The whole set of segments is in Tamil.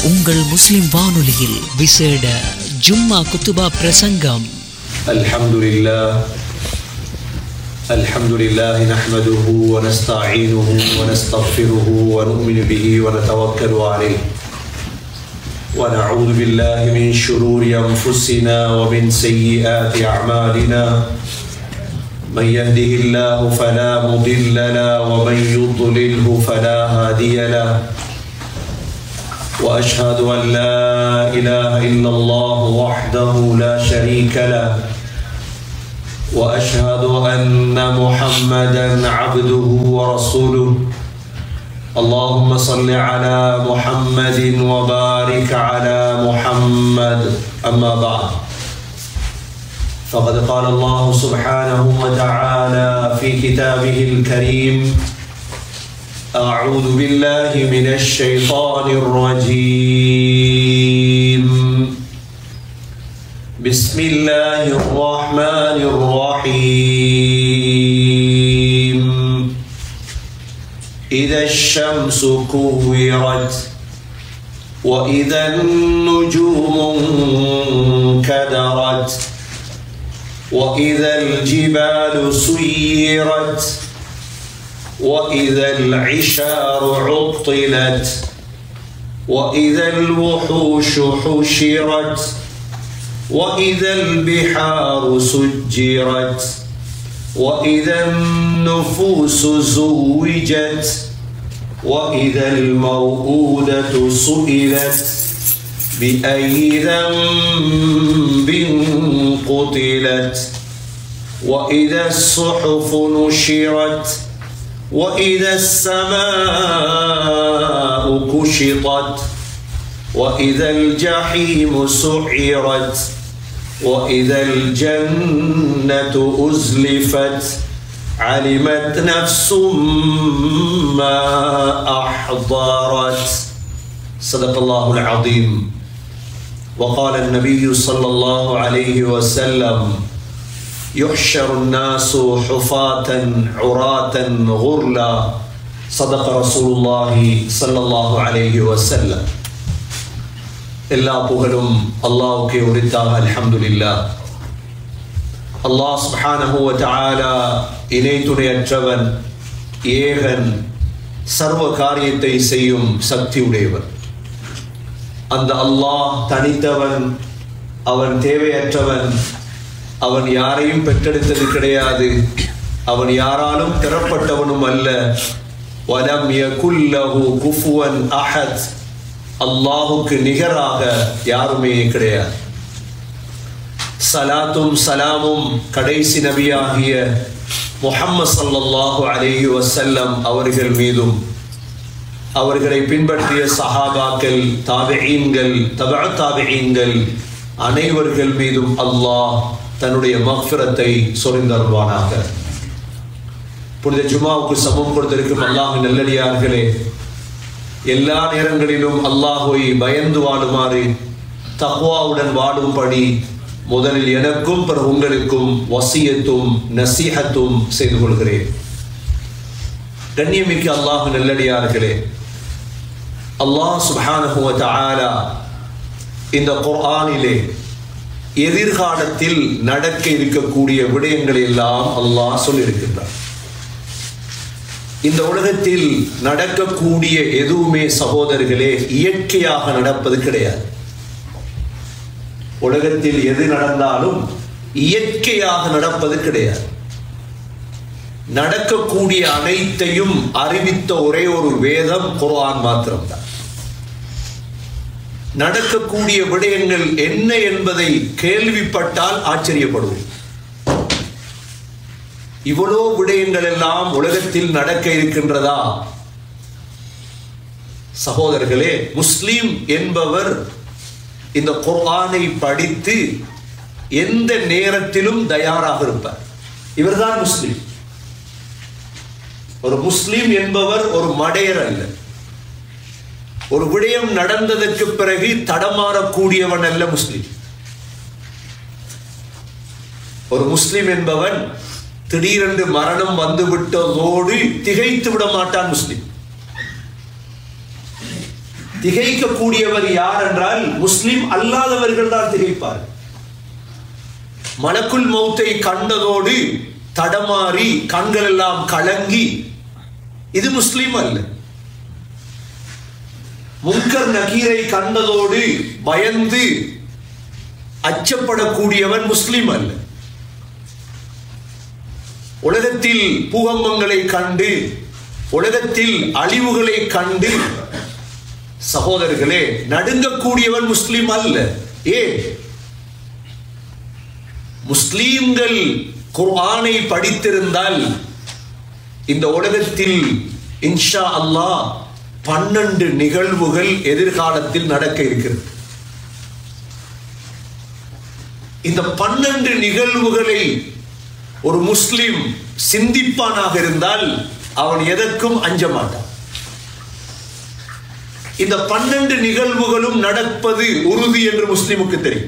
உங்கள் முஸ்லிம் வானொலியில் விசேட ஜும்மா குத்துபா பிரசங்கம் الحمد لله الحمد لله نحمده ونستعينه ونستغفره ونؤمن به ونتوكل عليه ونعوذ بالله من شرور انفسنا ومن سيئات اعمالنا من يهده الله فلا مضل له ومن يضلله فلا هادي له واشهد ان لا اله الا الله وحده لا شريك له واشهد ان محمدا عبده ورسوله اللهم صل على محمد وبارك على محمد اما بعد فقد قال الله سبحانه وتعالى في كتابه الكريم أعوذ بالله من الشيطان الرجيم بسم الله الرحمن الرحيم إذا الشمس كورت وإذا النجوم انكدرت وإذا الجبال سيرت وإذا العشار عطلت وإذا الوحوش حشرت وإذا البحار سجرت وإذا النفوس زوجت وإذا الموءودة سئلت بأي ذنب قتلت وإذا الصحف نشرت وإذا السماء كشطت وإذا الجحيم سعرت وإذا الجنة أزلفت علمت نفس ما أحضرت صدق الله العظيم وقال النبي صلى الله عليه وسلم يحشر الناس حفاة عراة غرلا صدق رسول الله صلى الله عليه وسلم எல்லா புகழும் அல்லாஹ்வுக்கே உரித்தாக அல்ஹம்துலில்லா அல்லாஹ் சுப்ஹானஹு வ தஆலா இணை துணையற்றவன் ஏகன் சர்வ காரியத்தை செய்யும் சக்தி உடையவன் அந்த அல்லாஹ் தனித்தவன் அவன் தேவையற்றவன் அவன் யாரையும் பெற்றெடுத்தது கிடையாது அவன் யாராலும் பெறப்பட்டவனும் அல்ல வலம் யகுல்லஹு குஃபுவன் அஹத் அல்லாஹுக்கு நிகராக யாருமே கிடையாது சலாத்தும் சலாமும் கடைசி நபியாகிய முஹம்மது சல்லல்லாஹு அலைஹி வசல்லம் அவர்கள் மீதும் அவர்களை பின்பற்றிய சஹாபாக்கள் தாபிஈன்கள் தபா தாபிஈன்கள் அனைவர்கள் மீதும் அல்லாஹ் தன்னுடைய மக்ஃபிரத்தை சொரிந்தருவானாக புனித ஜுமாவுக்கு சமம் கொடுத்திருக்கும் அல்லாஹ் நல்லடியார்களே எல்லா நேரங்களிலும் அல்லாஹுவை பயந்து வாழுமாறு தக்வாவுடன் வாழும்படி முதலில் எனக்கும் பிறகு உங்களுக்கும் வசியத்தும் நசீகத்தும் செய்து கொள்கிறேன் கண்ணியமிக்க அல்லாஹு நல்லடியார்களே அல்லாஹ் சுபானஹுவ தஆலா இந்த குர்ஆனிலே எதிர்காலத்தில் நடக்க இருக்கக்கூடிய விடயங்களை எல்லாம் அல்லாஹ் சொல்லியிருக்கின்றார் இந்த உலகத்தில் நடக்கக்கூடிய எதுவுமே சகோதரர்களே இயற்கையாக நடப்பது கிடையாது உலகத்தில் எது நடந்தாலும் இயற்கையாக நடப்பது கிடையாது நடக்கக்கூடிய அனைத்தையும் அறிவித்த ஒரே ஒரு வேதம் குர்ஆன் மாத்திரம்தான் நடக்கக்கூடிய விடயங்கள் என்ன என்பதை கேள்விப்பட்டால் ஆச்சரியப்படுவோம் இவ்வளோ விடயங்கள் எல்லாம் உலகத்தில் நடக்க இருக்கின்றதா சகோதரர்களே முஸ்லீம் என்பவர் இந்த குர்ஆனை படித்து எந்த நேரத்திலும் தயாராக இருப்பார் இவர்தான் முஸ்லீம் ஒரு முஸ்லீம் என்பவர் ஒரு மடையர் அல்ல ஒரு விடயம் நடந்ததற்கு பிறகு தடமாறக்கூடியவன் அல்ல முஸ்லீம் ஒரு முஸ்லிம் என்பவன் திடீரென்று மரணம் வந்துவிட்டதோடு திகைத்து விட மாட்டான் முஸ்லிம் திகைக்கக்கூடியவர் யார் என்றால் முஸ்லிம் அல்லாதவர்கள் தான் திகைப்பார் மலக்குல் மௌத்தை கண்டதோடு தடமாறி கண்கள் எல்லாம் கலங்கி இது முஸ்லிம் அல்ல முன்கர் நகீரை கண்டதோடு பயந்து அச்சப்படக்கூடியவன் முஸ்லிம் அல்ல உலகத்தில் பூகம்பங்களை கண்டு உலகத்தில் அழிவுகளை கண்டு சகோதரர்களே நடுங்கக்கூடியவன் முஸ்லிம் அல்ல ஏன் முஸ்லீம்கள் குர்ஆனை படித்திருந்தால் இந்த உலகத்தில் இன்ஷா அல்லாஹ் பன்னெண்டு நிகழ்வுகள் எதிர்காலத்தில் நடக்க இருக்கிறது இந்த பன்னெண்டு நிகழ்வுகளை ஒரு முஸ்லிம் சிந்திப்பானாக இருந்தால் அவன் எதற்கும் அஞ்ச மாட்டான் இந்த பன்னெண்டு நிகழ்வுகளும் நடப்பது உறுதி என்று முஸ்லிமுக்கு தெரியும்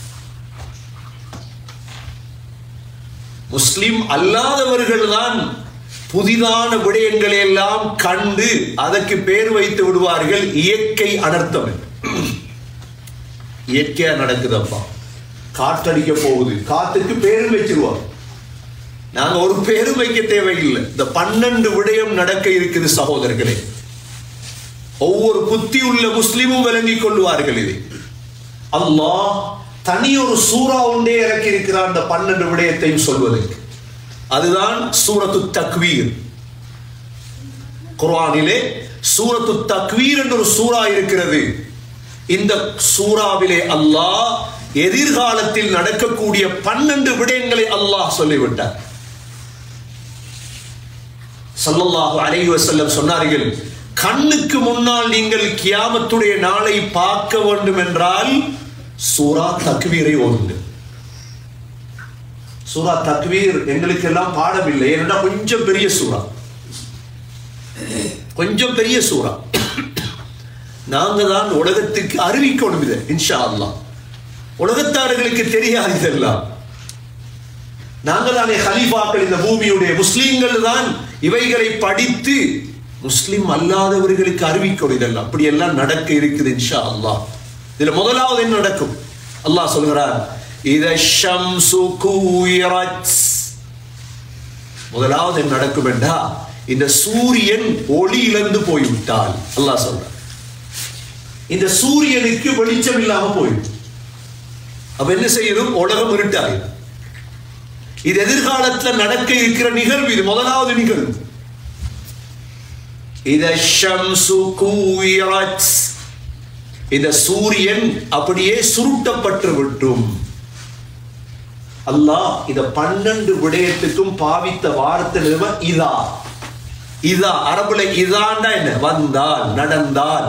முஸ்லிம் அல்லாதவர்கள் தான் புதிதான விடயங்களை எல்லாம் கண்டு அதற்கு பேர் வைத்து விடுவார்கள் இயற்கை அனர்த்தம் என்று. இயற்கையா நடக்குதப்பா காற்றடிக்க போகுது காத்துக்கு பேரும் வச்சிருவாங்க நாங்க ஒரு பேரும் வைக்க தேவையில்லை இந்த பன்னெண்டு விடயம் நடக்க இருக்குது சகோதரர்களே ஒவ்வொரு புத்தி உள்ள முஸ்லிமும் விளங்கிக் கொள்வார்கள் இதை அல்லாஹ் தனி ஒரு சூறா ஒன்றே இறக்கி இருக்கிறார் அந்த பன்னெண்டு விடயத்தையும் சொல்வதற்கு அதுதான் சூரத்து தக்வீர் குர்ஆனிலே சூரத்து தக்வீர் என்ற ஒரு சூறா இருக்கிறது இந்த சூறாவிலே அல்லாஹ் எதிர்காலத்தில் நடக்கக்கூடிய பன்னெண்டு விடயங்களை அல்லாஹ் சொல்லிவிட்டார் ஸல்லல்லாஹு அலைஹி வஸல்லம் சொன்னார்கள் கண்ணுக்கு முன்னால் நீங்கள் கியாமத்துடைய நாளை பார்க்க வேண்டும் என்றால் சூரா தக்வீரை ஓதுங்கள் சூரா தக்வீர் எங்களுக்கு எல்லாம் பாடம் இல்லை ஏன்னா கொஞ்சம் பெரிய சூறா கொஞ்சம் பெரிய சூறா நாங்க தான் உலகத்துக்கு அறிவிக்கணும் இதை இன்ஷா அல்லாஹ் உலகத்தார்களுக்கு தெரியாது இதெல்லாம் நாங்கள் தானே ஹலீஃபாக்கள் இந்த பூமியுடைய முஸ்லீம்கள் தான் இவைகளை படித்து முஸ்லிம் அல்லாதவர்களுக்கு அறிவிக்கணும் இதெல்லாம் அப்படி எல்லாம் நடக்க இருக்குது இன்ஷா அல்லாஹ் இதுல முதலாவது என்ன நடக்கும் அல்லாஹ் சொல்கிறார் இத ஷம்சு கூயிரத் முதலாவது என்ன நடக்கும் என்றா இந்த சூரியன் ஒளி இழந்து போய்விட்டால் அல்லாஹ் சொல்றார் இந்த சூரியனுக்கு வெளிச்சம் இல்லாம போயிடும் அப்ப என்ன செய்யணும் உலகம் இருட்டாயிடும் இது எதிர்காலத்தில் நடக்க இருக்கிற நிகழ்வு இது முதலாவது நிகழ்வு இத ஷம்சு கூயிரத் இந்த சூரியன் அப்படியே சுருட்டப்பட்டு விட்டும் அல்லாஹ் இத பன்னெண்டு விடயத்துக்கும் பாவித்த வார்த்தை நிறுவ இதா இதா அரபுல இதாண்டா என்ன வந்தால் நடந்தால்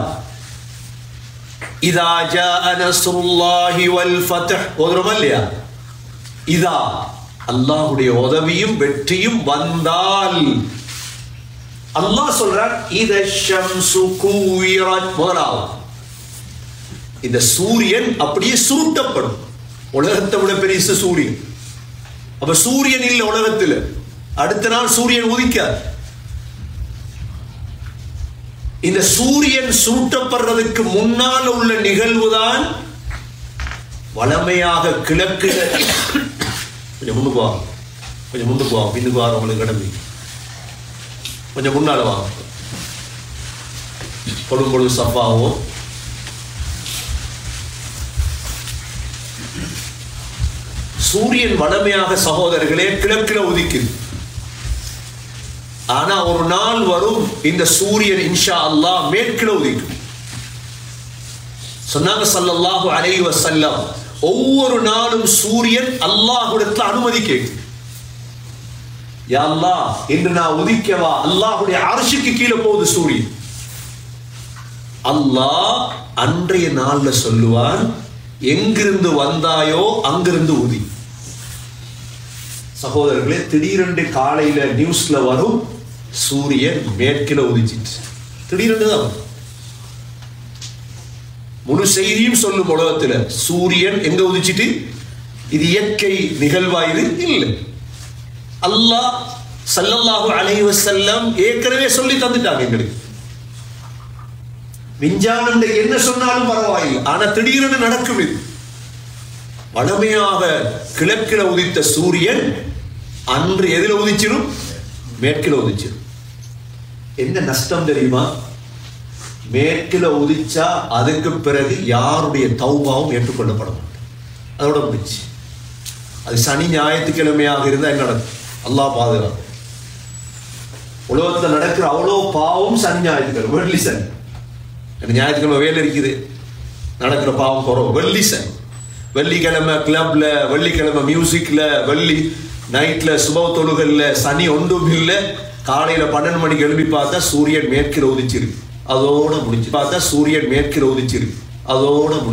இதா ஜாஅ நஸ்ருல்லாஹி வல் ஃபத்ஹ் ஓதுறோமா இல்லையா இதா அல்லாஹ்வுடைய உதவியும் வெற்றியும் வந்தால் அல்லாஹ் சொல்றான் இத ஷம்சு கூயிரத் முதலாவது இந்த சூரியன் அப்படியே சுருட்டப்படும் உலகத்தை விட பெரிய சூரியன் அப்ப சூரியன் இல்லை உலகத்தில் அடுத்த நாள் சூரியன் உதிக்காது இந்த சூரியன் சுருட்டப்படுறதுக்கு முன்னால் உள்ள நிகழ்வுதான் வளமையாக கிழக்கு கொஞ்சம் முன்னுக்கு வா கொஞ்சம் முன்னுக்கு வா பின்னுக்கு வா உங்களுக்கு கிளம்பி கொஞ்சம் முன்னால வா பொழுது பொழுது சஃபாவும் சூரியன் வளமையாக சகோதரர்களே கிழக்கில் உதிக்குது ஆனா ஒரு நாள் வரும் இந்த சூரியன் இன்ஷா அல்லாஹ் மேற்கில் உதிக்கும் சொன்னாங்க ஸல்லல்லாஹு அலைஹி வஸல்லம் ஒவ்வொரு நாளும் சூரியன் அல்லாஹ்விடத்துல அனுமதி கேட்கும் யா அல்லாஹ் இன்று நான் உதிக்கவா அல்லாஹ்வுடைய அரிசிக்கு கீழே போகுது சூரியன் அல்லாஹ் அன்றைய நாள்ல சொல்லுவான் எங்கிருந்து வந்தாயோ அங்கிருந்து உதி சகோதரர்களே திடீரென்று காலையில நியூஸ்ல வரும் சூரியன் மேற்கில உதிச்சிட்டு திடீரென்று தான் வரும். முழு செய்தியும் சொல்லும் உலகத்துல சூரியன் எங்க உதிச்சிட்டு இது இயற்கை நிகழ்வா இது இல்லை அல்லாஹ் ஸல்லல்லாஹு அலைஹி வஸல்லம் ஏற்கனவே சொல்லி தந்துட்டாங்க எங்களுக்கு விஞ்ஞானம் என்ன சொன்னாலும் பரவாயில்லை ஆனா திடீரென நடக்கும் இது வடமையாக கிழக்கில உதித்த சூரியன் அன்று எதில் உதிச்சிடும் மேற்கில உதிச்சிடும் என்ன நஷ்டம் தெரியுமா மேற்கில உதிச்சா அதுக்கு பிறகு யாருடைய தௌபாவும் ஏற்றுக்கொள்ளப்பட மாட்டோம் அதோட முடிச்சு அது சனி ஞாயிற்றுக்கிழமையாக இருந்தால் என்ன நடக்கும் அல்லாஹ் பாதுகாப்பு உலகத்தில் நடக்கிற அவ்வளோ பாவம் சனி ஞாயிற்றுக்கிழமை வெள்ளி சனி எனக்கு ஞாயிற்றுக்கிழமை வேலை இருக்குது நடக்கிற பாவம் குறவு வெள்ளி சனி வெள்ளிக்கிழமை கிளப்ல வெள்ளிக்கிழமை மியூசிக்ல வெள்ளி நைட்ல சுப தொழுகல்ல சனி ஒன்றும் இல்லை காலையில பன்னெண்டு மணிக்கு எழுப்பி பார்த்தா சூரியன் மேற்கில் உதிச்சிருக்கு அதோட முடிச்சு பார்த்தா சூரியன் மேற்கில் உதிச்சிருக்கு அதோட முடிச்சு